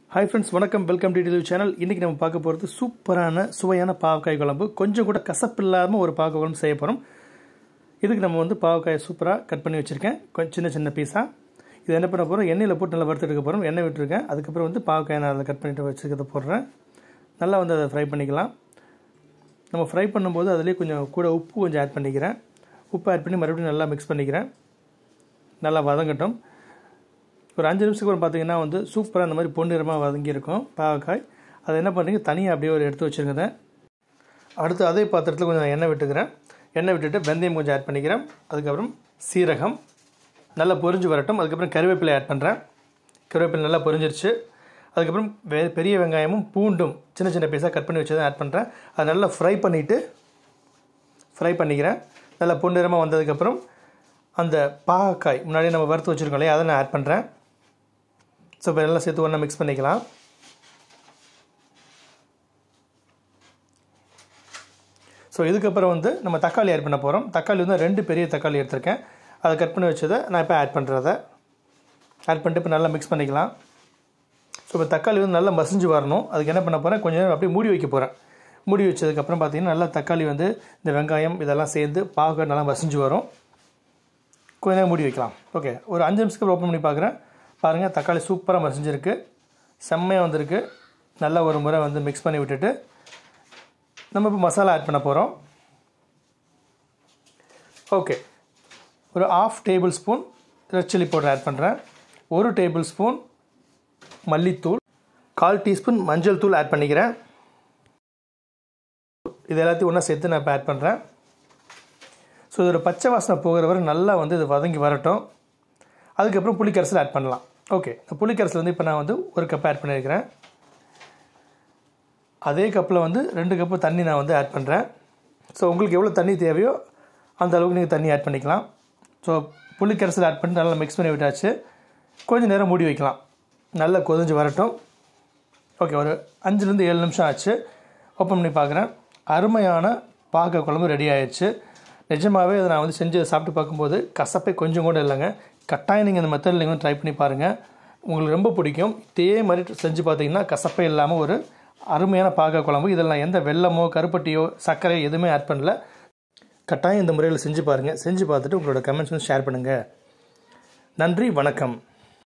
hi friends வணக்கம் welcome to TV channel இன்றைக்கி நம்ம பார்க்க போகிறது சூப்பரான சுவையான பாவக்காய் குழம்பு கொஞ்சம் கூட கசப்பு இல்லாமல் ஒரு பாவக்காய் குழம்பு செய்ய போகிறோம் இதுக்கு நம்ம வந்து பாவக்காயை சூப்பராக கட் பண்ணி வச்சுருக்கேன் கொஞ்சம் சின்ன சின்ன பீஸாக இது என்ன பண்ண போகிறோம் எண்ணெயில் போட்டு நல்லா வறுத்துட்டு போகிறோம் எண்ணெய் விட்டுருக்கேன் அதுக்கப்புறம் வந்து பாவக்காயை நான் அதை கட் பண்ணிட்டு வச்சுக்கிறத போடுறேன் நல்லா வந்து அதை ஃப்ரை பண்ணிக்கலாம் நம்ம ஃப்ரை பண்ணும்போது அதுலேயே கொஞ்சம் கூட உப்பு கொஞ்சம் ஆட் பண்ணிக்கிறேன் உப்பு ஆட் பண்ணி மறுபடியும் நல்லா மிக்ஸ் பண்ணிக்கிறேன் நல்லா வதங்கட்டும் ஒரு அஞ்சு நிமிஷத்துக்கு அப்புறம் பார்த்தீங்கன்னா வந்து சூப்பராக இந்த மாதிரி பொன்னிறமாக வதங்கியிருக்கும் பாவக்காய் அதை என்ன பண்ணுறீங்க தனியாக அப்படியே ஒரு எடுத்து வச்சுருங்க அடுத்து அதே பாத்திரத்தில் கொஞ்சம் எண்ணெய் விட்டுக்கிறேன் எண்ணெய் விட்டுட்டு வெந்தயம் கொஞ்சம் ஆட் பண்ணிக்கிறேன் அதுக்கப்புறம் சீரகம் நல்லா பொரிஞ்சு வரட்டும் அதுக்கப்புறம் கருவேப்பிலை ஆட் பண்ணுறேன் கருவேப்பிலை நல்லா பொரிஞ்சிருச்சு அதுக்கப்புறம் வெ பெரிய வெங்காயமும் பூண்டும் சின்ன சின்ன பீஸாக கட் பண்ணி வச்சதை ஆட் பண்ணுறேன் அதை நல்லா ஃப்ரை பண்ணிவிட்டு ஃப்ரை பண்ணிக்கிறேன் நல்லா பொன்னிறமாக வந்ததுக்கப்புறம் அந்த பாகக்காய் முன்னாடி நம்ம வறுத்து வச்சுருக்கோம் இல்லையா அதை நான் ஆட் பண்ணுறேன் ஸோ இப்போ எல்லாம் சேர்த்து ஒன்றா மிக்ஸ் பண்ணிக்கலாம் ஸோ இதுக்கப்புறம் வந்து நம்ம தக்காளி ஆட் பண்ண போகிறோம் தக்காளி வந்து ரெண்டு பெரிய தக்காளி எடுத்திருக்கேன் அதை கட் பண்ணி வச்சதை நான் இப்போ ஆட் பண்ணுறத ஆட் பண்ணிட்டு இப்போ நல்லா மிக்ஸ் பண்ணிக்கலாம் ஸோ இப்போ தக்காளி வந்து நல்லா மசிஞ்சு வரணும் அதுக்கு என்ன பண்ண போகிறேன் கொஞ்சம் நேரம் அப்படியே மூடி வைக்க போகிறேன் மூடி வச்சதுக்கப்புறம் பார்த்தீங்கன்னா நல்லா தக்காளி வந்து இந்த வெங்காயம் இதெல்லாம் சேர்ந்து பாக நல்லா மசிஞ்சு வரும் கொஞ்ச நேரம் மூடி வைக்கலாம் ஓகே ஒரு அஞ்சு நிமிஷத்துக்கு ஓப்பன் பண்ணி பார்க்குறேன் பாருங்கள் தக்காளி சூப்பராக மசிஞ்சிருக்கு செம்மையாக வந்திருக்கு நல்லா ஒரு முறை வந்து மிக்ஸ் பண்ணி விட்டுட்டு நம்ம இப்போ மசாலா ஆட் பண்ண போகிறோம் ஓகே ஒரு half table spoon red chilli powder add பண்ணுறேன் ஒரு டேபிள் ஸ்பூன் மல்லித்தூள் கால் டீஸ்பூன் மஞ்சள் தூள் ஆட் பண்ணிக்கிறேன் இது எல்லாத்தையும் ஒன்றா சேர்த்து நான் இப்போ ஆட் பண்ணுறேன் ஸோ இதோட பச்சை வாசனை போகிற வரை நல்லா வந்து இது வதங்கி வரட்டும் அதுக்கப்புறம் புளிக்கரசல் ஆட் பண்ணலாம் ஓகே இந்த புளிக்கரசல் வந்து இப்போ நான் வந்து ஒரு கப் ஆட் பண்ணியிருக்கிறேன் அதே கப்பில் வந்து ரெண்டு கப்பு தண்ணி நான் வந்து ஆட் பண்ணுறேன் ஸோ உங்களுக்கு எவ்வளோ தண்ணி தேவையோ அந்த அளவுக்கு நீங்கள் தண்ணி ஆட் பண்ணிக்கலாம் ஸோ புளிக்கரசல் ஆட் பண்ணி நல்லா மிக்ஸ் பண்ணி விட்டாச்சு கொஞ்சம் நேரம் மூடி வைக்கலாம் நல்லா கொதிஞ்சு வரட்டும் ஓகே ஒரு அஞ்சுலேருந்து ஏழு நிமிஷம் ஆச்சு ஓப்பன் பண்ணி பார்க்குறேன் அருமையான பாக்க குழம்பு ரெடி ஆயிடுச்சு நிஜமாகவே அதை நான் வந்து செஞ்சு சாப்பிட்டு பார்க்கும்போது கசப்பே கொஞ்சம் கூட இல்லைங்க கட்டாயம் நீங்கள் இந்த மெத்தடில் நீங்கள் ட்ரை பண்ணி பாருங்கள் உங்களுக்கு ரொம்ப பிடிக்கும் இதே மாதிரி செஞ்சு பார்த்தீங்கன்னா கசப்பே இல்லாமல் ஒரு அருமையான பாக குழம்பு இதில் நான் எந்த வெள்ளமோ கருப்பட்டியோ சர்க்கரை எதுவுமே ஆட் பண்ணல கட்டாயம் இந்த முறையில் செஞ்சு பாருங்கள் செஞ்சு பார்த்துட்டு உங்களோட கமெண்ட்ஸ் வந்து ஷேர் பண்ணுங்கள் நன்றி வணக்கம்